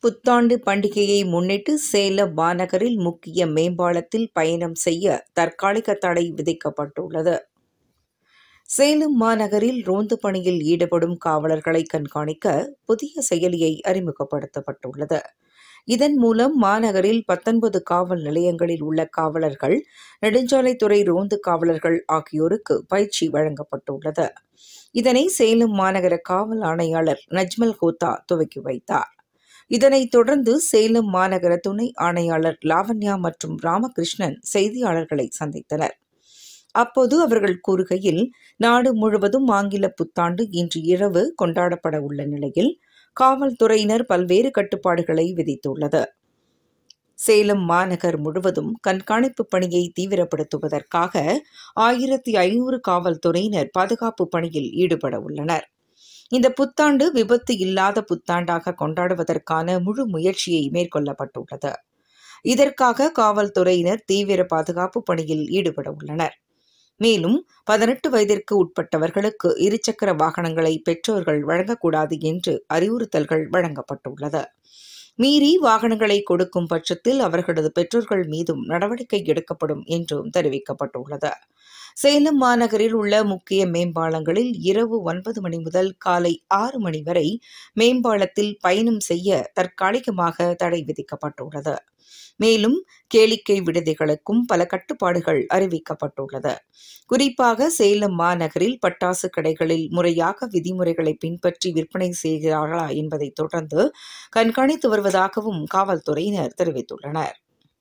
புத்தாண்டு பண்டிகையை முன்னிட்டு சேலம் மாநகரில் முக்கிய மேம்பாலத்தில் பயணம் செய்ய தற்காலிக தடை விதிக்கப்பட்டுள்ளது சேலம் மாநகரில் ரோந்து பணியில் ஈடுபடும் காவலர்களை கண்காணிக்க புதிய செயலியை அறிமுகப்படுத்தப்பட்டுள்ளது இதன் மூலம் மாநகரில் பத்தொன்பது காவல் நிலையங்களில் உள்ள காவலர்கள் நெடுஞ்சாலைத்துறை ரோந்து காவலர்கள் ஆகியோருக்கு பயிற்சி வழங்கப்பட்டுள்ளது இதனை சேலம் மாநகர காவல் ஆணையாளர் நஜ்மல் ஹோத்தா துவக்கி வைத்தார் இதனைத் தொடர்ந்து சேலம் மாநகர துணை ஆணையாளர் லாவண்யா மற்றும் ராமகிருஷ்ணன் செய்தியாளர்களை சந்தித்தனர் அப்போது அவர்கள் கூறுகையில் நாடு முழுவதும் ஆங்கில புத்தாண்டு இன்று இரவு கொண்டாடப்பட உள்ள நிலையில் காவல்துறையினர் பல்வேறு கட்டுப்பாடுகளை விதித்துள்ளது சேலம் மாநகர் முழுவதும் கண்காணிப்பு பணியை தீவிரப்படுத்துவதற்காக ஆயிரத்தி ஐநூறு காவல்துறையினர் பாதுகாப்பு பணியில் ஈடுபட உள்ளனர் இந்த புத்தாண்டு விபத்து இல்லாத புத்தாண்டாக கொண்டாடுவதற்கான முழு முயற்சியை மேற்கொள்ளப்பட்டுள்ளது இதற்காக காவல்துறையினர் தீவிர பாதுகாப்பு பணியில் ஈடுபட உள்ளனர் மேலும் பதினெட்டு வயதிற்கு உட்பட்டவர்களுக்கு இருசக்கர வாகனங்களை பெற்றோர்கள் வழங்கக்கூடாது என்று அறிவுறுத்தல்கள் வழங்கப்பட்டுள்ளது மீறி வாகனங்களை கொடுக்கும் பட்சத்தில் அவர்களது பெற்றோர்கள் மீதும் நடவடிக்கை எடுக்கப்படும் என்றும் தெரிவிக்கப்பட்டுள்ளது சேலம் மாநகரில் உள்ள முக்கிய மேம்பாலங்களில் இரவு ஒன்பது மணி முதல் காலை ஆறு மணி வரை மேம்பாலத்தில் பயணம் செய்ய தற்காலிகமாக தடை விதிக்கப்பட்டுள்ளது மேலும் கேளிக்கை விடுதிகளுக்கும் பல கட்டுப்பாடுகள் அறிவிக்கப்பட்டுள்ளது குறிப்பாக சேலம் மாநகரில் பட்டாசு கடைகளில் முறையாக விதிமுறைகளை பின்பற்றி விற்பனை செய்கிறார்களா என்பதை தொடர்ந்து கண்காணித்து வருவதாகவும் காவல்துறையினர் தெரிவித்துள்ளனர்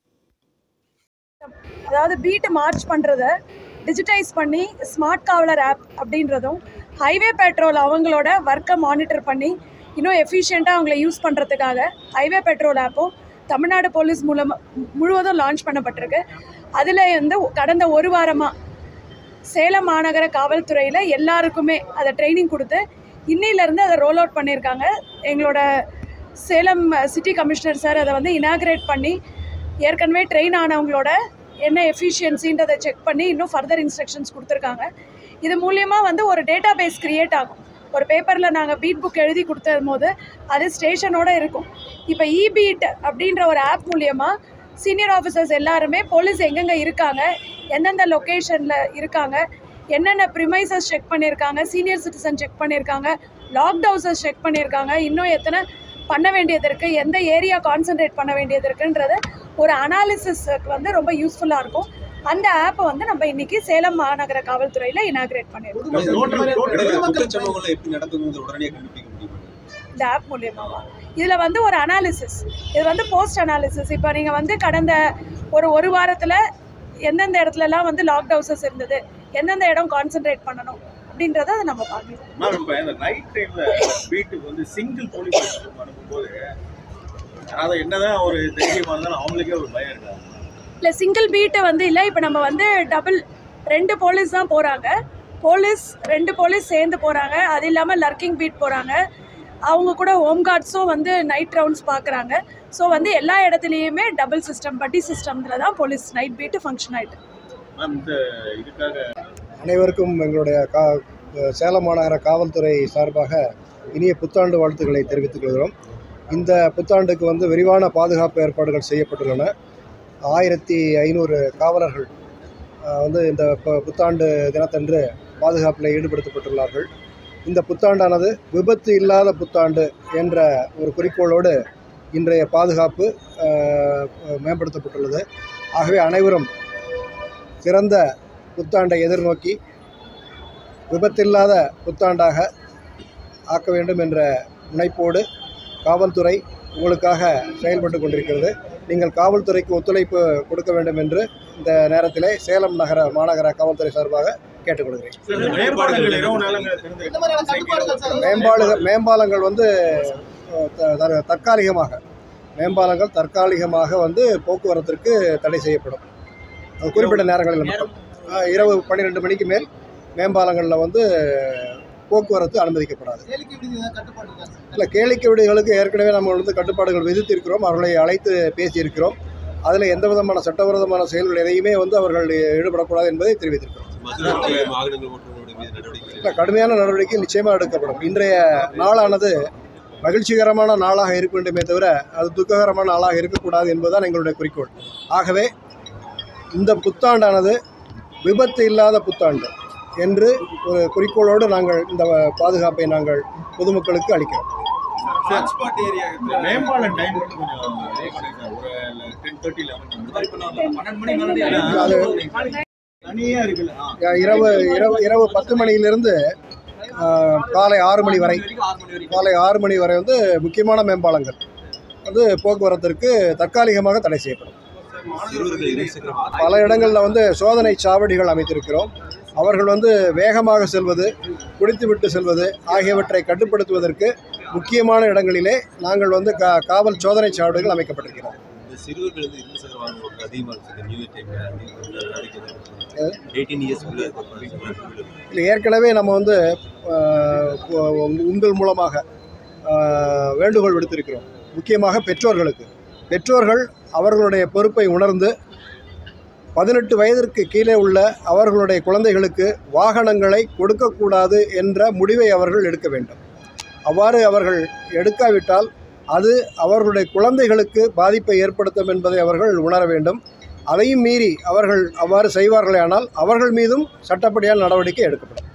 அதாவது பீட் மார்ச் பண்ணுறத டிஜிட்டைஸ் பண்ணி ஸ்மார்ட் காவலர் ஆப் அப்படின்றதும் ஹைவே பெட்ரோல் அவங்களோட ஒர்க்கை மானிட்டர் பண்ணி இன்னும் எஃபிஷியண்ட்டாக அவங்கள யூஸ் பண்ணுறதுக்காக ஹைவே பெட்ரோல் ஆப்பும் தமிழ்நாடு போலீஸ் மூலமாக முழுவதும் லான்ச் பண்ணப்பட்டிருக்கு அதில் வந்து கடந்த ஒரு வாரமாக சேலம் மாநகர காவல்துறையில் எல்லாருக்குமே அதை ட்ரைனிங் கொடுத்து இன்னிலேருந்து அதை ரோல் அவுட் பண்ணியிருக்காங்க எங்களோட சேலம் சிட்டி கமிஷனர் சார் அதை வந்து இனாகிரேட் பண்ணி ஏற்கனவே ட்ரெயின் ஆனவங்களோட என்ன எஃபிஷியன்சின்றதை செக் பண்ணி இன்னும் ஃபர்தர் இன்ஸ்ட்ரக்ஷன்ஸ் கொடுத்துருக்காங்க இது மூலியமாக வந்து ஒரு டேட்டா பேஸ் க்ரியேட் ஆகும் ஒரு பேப்பரில் நாங்கள் பீட் புக் எழுதி கொடுத்த போது அது ஸ்டேஷனோட இருக்கும் இப்போ இபீட் அப்படின்ற ஒரு ஆப் மூலியமாக சீனியர் ஆஃபீஸர்ஸ் எல்லாருமே போலீஸ் எங்கெங்கே இருக்காங்க எந்தெந்த லொக்கேஷனில் இருக்காங்க என்னென்ன ப்ரிமைசஸ் செக் பண்ணியிருக்காங்க சீனியர் சிட்டிசன் செக் பண்ணியிருக்காங்க லாக்ட் ஹவுசஸ் செக் பண்ணியிருக்காங்க இன்னும் எத்தனை பண்ண வேண்டியது இருக்குது எந்த ஏரியா கான்சென்ட்ரேட் பண்ண வேண்டியது இருக்குன்றது ஒரு அனாலிசிஸ்க்கு வந்து ரொம்ப யூஸ்ஃபுல்லாக இருக்கும் அந்த ஆப்பை வந்து நம்ம இன்னைக்கு சேலம் மாநகர காவல்துறையில் இனாகிரேட் பண்ணியிருக்கோம் குற்றச்சம்பவங்களை எப்படி நடந்தது உடனே கண்டுபிடிக்க முடியும் இந்த ஆப் மூலியமாவா இதில் வந்து ஒரு அனாலிசிஸ் இது வந்து போஸ்ட் அனாலிசிஸ் இப்போ நீங்கள் வந்து கடந்த ஒரு ஒரு வாரத்தில் எந்தெந்த இடத்துலலாம் வந்து லாக் ஹவுசஸ் இருந்தது எந்தெந்த இடம் கான்சென்ட்ரேட் பண்ணணும் அப்படின்றத அதை நம்ம பார்க்கணும் மேம் இப்போ இந்த நைட் டைம்ல வீட்டுக்கு வந்து சிங்கிள் போலீஸ் அனுப்பும்போது அதாவது என்னதான் ஒரு தைரியமா இருந்தாலும் அவங்களுக்கே ஒரு பயம் இருக்கா இல்லை சிங்கிள் பீட்டை வந்து இல்லை இப்போ நம்ம வந்து டபுள் ரெண்டு போலீஸ் தான் போகிறாங்க போலீஸ் ரெண்டு போலீஸ் சேர்ந்து போகிறாங்க அது இல்லாமல் லர்க்கிங் பீட் போகிறாங்க அவங்க கூட ஹோம் கார்ட்ஸும் வந்து நைட் ரவுண்ட்ஸ் பார்க்குறாங்க ஸோ வந்து எல்லா இடத்துலையுமே டபுள் சிஸ்டம் பட்டி சிஸ்டமில் தான் போலீஸ் நைட் பீட்டு ஃபங்க்ஷன் ஆகிட்டு மேம் இந்த இதுக்காக அனைவருக்கும் எங்களுடைய கா சேலம் மாநகர காவல்துறை சார்பாக இனிய புத்தாண்டு வாழ்த்துக்களை தெரிவித்துக் கொள்கிறோம் இந்த புத்தாண்டுக்கு வந்து விரிவான பாதுகாப்பு ஏற்பாடுகள் செய்யப்பட்டுள்ளன ஆயிரத்தி ஐநூறு காவலர்கள் அஹ், வந்து இந்த ப- புத்தாண்டு தினத்தன்று பாதுகாப்பில் ஈடுபடுத்தப்பட்டுள்ளார்கள் இந்த புத்தாண்டானது விபத்து இல்லாத புத்தாண்டு என்ற ஒரு குறிக்கோளோடு இன்றைய பாதுகாப்பு அஹ், மேம்படுத்தப்பட்டுள்ளது ஆகவே அனைவரும் சிறந்த புத்தாண்டை எதிர்நோக்கி விபத்தில்லாத புத்தாண்டாக ஆக்க வேண்டும் என்ற முனைப்போடு காவல்துறை உங்களுக்காக செயல்பட்டு கொண்டிருக்கிறது நீங்கள் காவல்துறைக்கு ஒத்துழைப்பு கொடுக்க வேண்டும் என்று இந்த நேரத்திலே சேலம் நகர மாநகர காவல்துறை சார்பாக கேட்டுக்கொள்கிறேன் இந்த மேம்பாலங்கள் இரவு நேரங்களில் திறந்து மேம்பாலங்கள் மேம்பாலங்கள் வந்து அஹ், த- த- தற்காலிகமாக மேம்பாலங்கள் தற்காலிகமாக வந்து போக்குவரத்திற்கு தடை செய்யப்படும் அது குறிப்பிட்ட நேரங்களில் மட்டும் அஹ், இரவு பன்னிரெண்டு மணிக்கு மேல் மேம்பாலங்களில் வந்து போக்குவரத்து அனுமதிக்கப்படாது இல்லை கேளிக்கை விடுதிகளுக்கு ஏற்கனவே நம்ம வந்து கட்டுப்பாடுகள் விதித்திருக்கிறோம் அவர்களை அழைத்து பேசியிருக்கிறோம் அதில் எந்த விதமான சட்டவிரோதமான செயல்கள் எதையுமே வந்து அவர்கள் ஈடுபடக்கூடாது என்பதை தெரிவித்திருக்கிறோம் மதுரை வாகனங்கள் ஓட்டுநர்களுடைய மீது நடவடிக்கை இல்லை கடுமையான நடவடிக்கை நிச்சயமாக எடுக்கப்படும் இன்றைய நாளானது மகிழ்ச்சிகரமான நாளாக இருக்க வேண்டுமே தவிர அது துக்ககரமான நாளாக இருக்கக்கூடாது என்பதுதான் எங்களுடைய குறிக்கோள் ஆகவே இந்த புத்தாண்டானது விபத்து இல்லாத புத்தாண்டு என்று ஒரு குறிக்கோளோடு நாங்கள் இந்த பாதுகாப்பை நாங்கள் பொதுமக்களுக்கு அளிக்கிறோம் ஹாட்ஸ்பாட் ஏரியா மேம்பால டைம் மட்டும் கொஞ்சம் இதே பண்ணுங்க சார் ஒரு டென் தேர்ட்டி லெவன் அது தனியா இருக்குல்ல ஆ. இரவு இரவு இரவு பத்து மணியிலிருந்து ஆஹ், காலை ஆறு மணி வரை காலை ஆறு மணி வரை வந்து முக்கியமான மேம்பாலங்கள் வந்து போக்குவரத்திற்கு தற்காலிகமாக தடை செய்யப்படும் பல இடங்களில் வந்து சோதனை சாவடிகள் அமைத்திருக்கிறோம் அவர்கள் வந்து வேகமாக செல்வது குடித்துவிட்டு செல்வது ஆகியவற்றை கட்டுப்படுத்துவதற்கு முக்கியமான இடங்களிலே நாங்கள் வந்து கா காவல் சோதனை சாவடிகள் அமைக்கப்பட்டிருக்கிறோம் இந்த சிறுவர்கள் வந்து இருசக்கர வாகனம் அதிகமாக இருக்குது நியூ இயர் டைமில் எயிட்டீன் இயர்ஸ்க்குள்ள இல்லை ஏற்கனவே நம்ம வந்து ஆஹ், உ- உங்கள் மூலமாக ஆஹ், வேண்டுகோள் விடுத்திருக்கிறோம் முக்கியமாக பெற்றோர்களுக்கு பெற்றோர்கள் அவர்களுடைய பொறுப்பை உணர்ந்து பதினெட்டு வயதிற்கு கீழே உள்ள அவர்களுடைய குழந்தைகளுக்கு வாகனங்களை கொடுக்கக்கூடாது என்ற முடிவை அவர்கள் எடுக்க வேண்டும் அவ்வாறு அவர்கள் எடுக்காவிட்டால் அது அவர்களுடைய குழந்தைகளுக்கு பாதிப்பை ஏற்படுத்தும் என்பதை அவர்கள் உணர வேண்டும் அதையும் மீறி அவர்கள் அவ்வாறு செய்வார்களே ஆனால் அவர்கள் மீதும் சட்டப்படியான நடவடிக்கை எடுக்கப்படும்